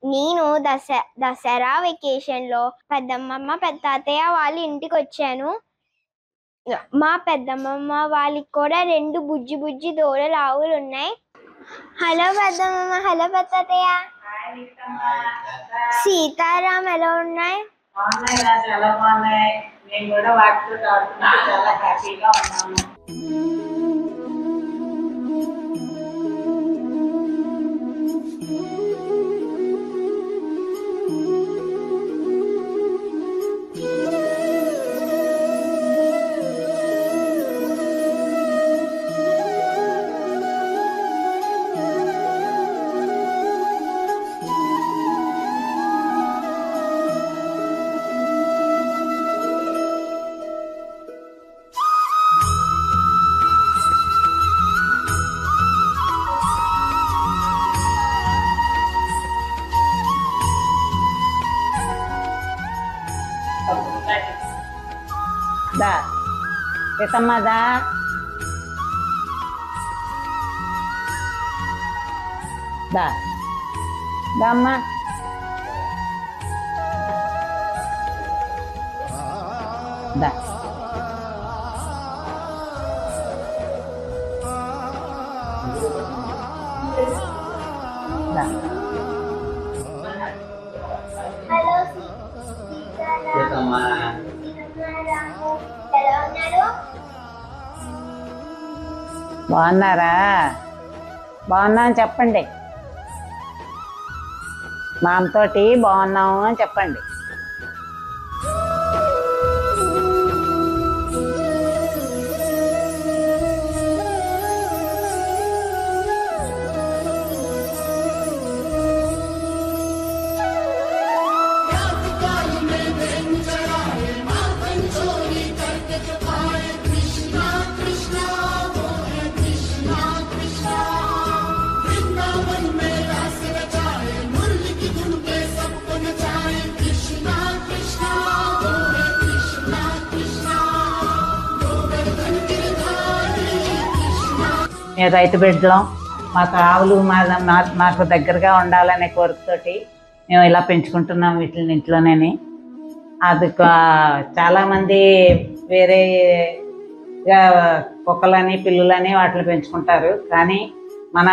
నేను దస దసరా వెకేషన్ లో పెద్దమ్మమ్మ పెద్ద తాతయ్య వాళ్ళ ఇంటికి వచ్చాను మా పెద్దమ్మమ్మ వాళ్ళకి కూడా రెండు బుజ్జి బుజ్జి దూడలు ఆవులు ఉన్నాయి హలో పెద్దమ్మమ్మ హలో పెద్ద తాతయ్య సీతారాం ఎలా ఉన్నాయి బాగున్నాయి రా చాలా బాగున్నాయి మేము కూడా వాటితో ఆడుకుంటూ చాలా హ్యాపీగా ఉన్నాము దా సీతమ్మ దా దా దా అమ్మా దా దా హలో సీతమ్మ ఎలా ఉన్నారు బాగున్నారా బాగున్నా అని చెప్పండి మామతోటి బాగున్నాము అని చెప్పండి మేము రైతు బిడ్డలం మాకు ఆవులు మా మా- మాకు దగ్గరగా ఉండాలనే కోరికతోటి మేము ఇలా పెంచుకుంటున్నాం వీటిని ఇంట్లోనే అది కా- చాలామంది వేరే గా కుక్కలని పిల్లులని వాటిని పెంచుకుంటారు కానీ మన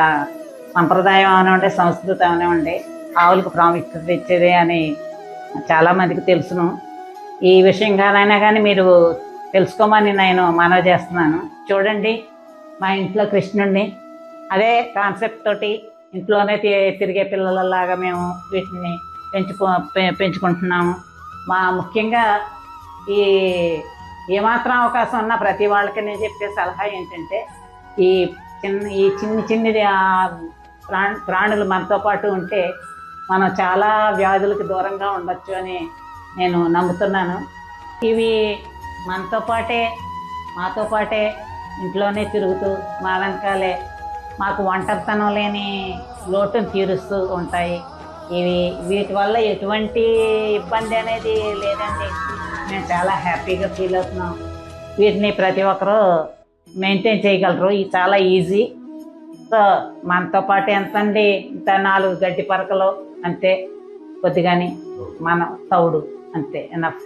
సంప్రదాయం అవనివ్వండి సంస్కృతి అవనివ్వండి ఆవులకు ప్రాముఖ్యత ఇచ్చేది అని చాలామందికి తెలుసును ఈ విషయంగానైనా కానీ మీరు తెలుసుకోమని నేను మనవి చేస్తున్నాను చూడండి మా ఇంట్లో కృష్ణుడిని అదే కాన్సెప్ట్ తోటి ఇంట్లోనే తి- తిరిగే పిల్లలలాగా మేము వీటిని పెంచుకో పె- పెంచుకుంటున్నాము మా ముఖ్యంగా ఈ ఏమాత్రం అవకాశం ఉన్నా ప్రతి వాళ్ళకి నేను చెప్పే సలహా ఏంటంటే ఈ చిన్న ఈ చిన్ని చిన్నది ఆ ప్రాణి ప్రాణులు మనతో పాటు ఉంటే మనం చాలా వ్యాధులకు దూరంగా ఉండొచ్చు అని నేను నమ్ముతున్నాను ఇవి మనతో పాటే మాతో పాటే ఇంట్లోనే తిరుగుతూ మా వెనకాలే మాకు ఒంటరితనం లేని లోటును తీరుస్తూ ఉంటాయి ఇవి వీటి వల్ల ఎటువంటి ఇబ్బంది అనేది లేదండి మేము చాలా హ్యాపీగా ఫీల్ అవుతున్నాం వీటిని ప్రతి ఒక్కరూ మెయింటైన్ చేయగలరు ఇది చాలా ఈజీ సో మనతో పాటు ఎంత అండి ఇంత నాలుగు గడ్డి పరకలు అంతే కొద్దిగాని మనం తౌడు అంతే ఎనఫ్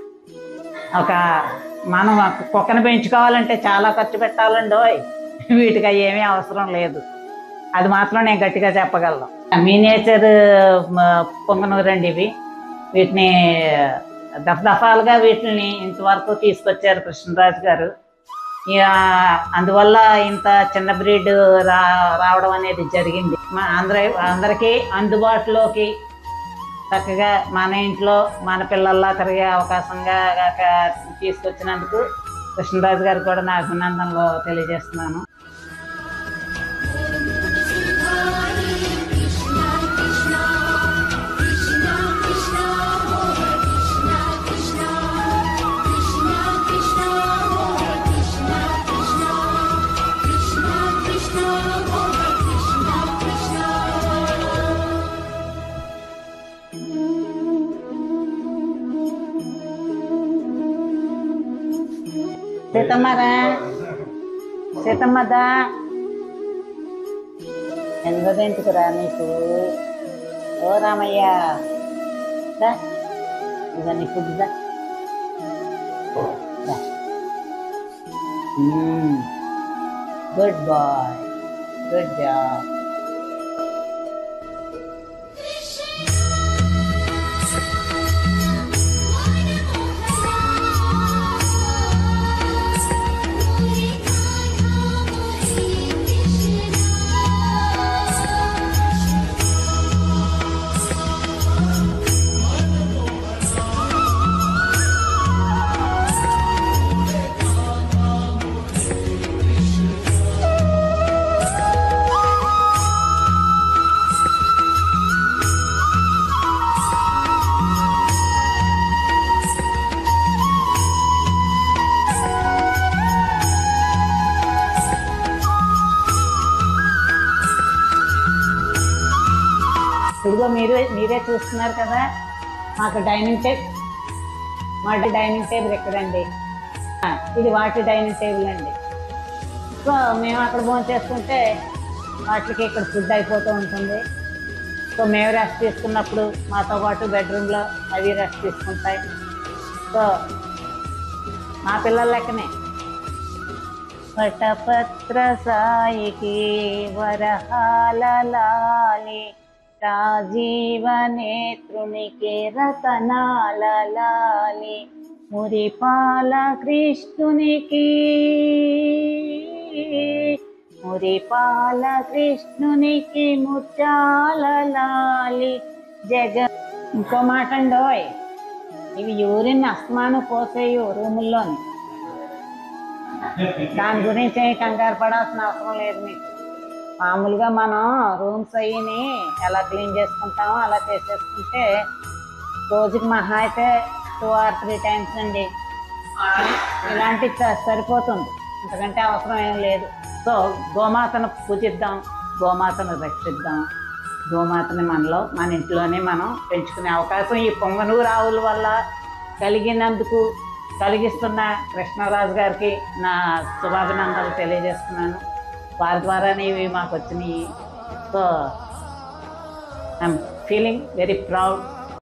ఒక మనం ఒక కుక్కను పెంచుకోవాలంటే చాలా ఖర్చు పెట్టాలండి ఓయ్ వీటికి అవి ఏమీ అవసరం లేదు అది మాత్రం నేను గట్టిగా చెప్పగలను మీనేచర్ పొంగనూరండి ఇవి వీటిని దఫదఫాలుగా వీటిని ఇంతవరకు తీసుకొచ్చారు కృష్ణరాజు గారు ఇక అందువల్ల ఇంత చిన్న బ్రీడ్ రా రావడం అనేది జరిగింది మా అందరి అందరికీ అందుబాటులోకి చక్కగా మన ఇంట్లో మన పిల్లల్లా తిరిగే అవకాశంగా గాక తీసుకొచ్చినందుకు కృష్ణరాజు గారికి కూడా నా అభినందనలు తెలియజేస్తున్నాను సీతమ్మరా సీతమ్మదా ఎనిమిదింటికి రా నీకు ఓ రామయ్య దా. ఇదన్నీ ఫుడ్ దా గుడ్ బాయ్ గుడ్ జాబ్ ఇదిగో మీరు మీరే చూస్తున్నారు కదా మాకు డైనింగ్ టేబుల్ మా డైనింగ్ టేబుల్ ఎక్కడండి ఆ, ఇది వాటి డైనింగ్ టేబుల్ అండి సో మేము అక్కడ భోజనం చేసుకుంటే వాటికి ఇక్కడ ఫుడ్ అయిపోతూ ఉంటుంది సో మేము రెస్ట్ తీసుకున్నప్పుడు మాతో పాటు బెడ్రూమ్లో అవి రెస్ట్ తీసుకుంటాయి సో మా పిల్లల లెక్కనే పటపత్ర సాయికి వరహాలలాలి రాజీవ నేత్రునికి రతనాలలాలి మురిపాల కృష్ణునికి మురిపాల కృష్ణునికి ముత్యాలలాలి జగ ఇంకో మాట అండోయ్ ఇవి యూరిన్ అస్మాను పోసేయు రూముల్లోని దాని గురించి ఏం కంగారు పడాల్సిన అవసరం లేదు మీకు మామూలుగా మనం రూమ్స్ అయ్యిని ఎలా క్లీన్ చేసుకుంటామో అలా చేసేసుకుంటే రోజుకి మహా అయితే టూ ఆర్ త్రీ టైమ్స్ అండి ఇలాంటి సరిపోతుంది అంతకంటే అవసరం ఏం లేదు సో గోమాతను పూజిద్దాం గోమాతను రక్షిద్దాం గోమాతని మనలో మన ఇంట్లోనే మనం పెంచుకునే అవకాశం ఈ పొంగనూరు ఆవుల వల్ల కలిగినందుకు కలిగిస్తున్న కృష్ణరాజు గారికి నా శుభాభినందనలు తెలియజేస్తున్నాను వారి ద్వారానే ఇవి మాకు వచ్చినాయి so I'm feeling very proud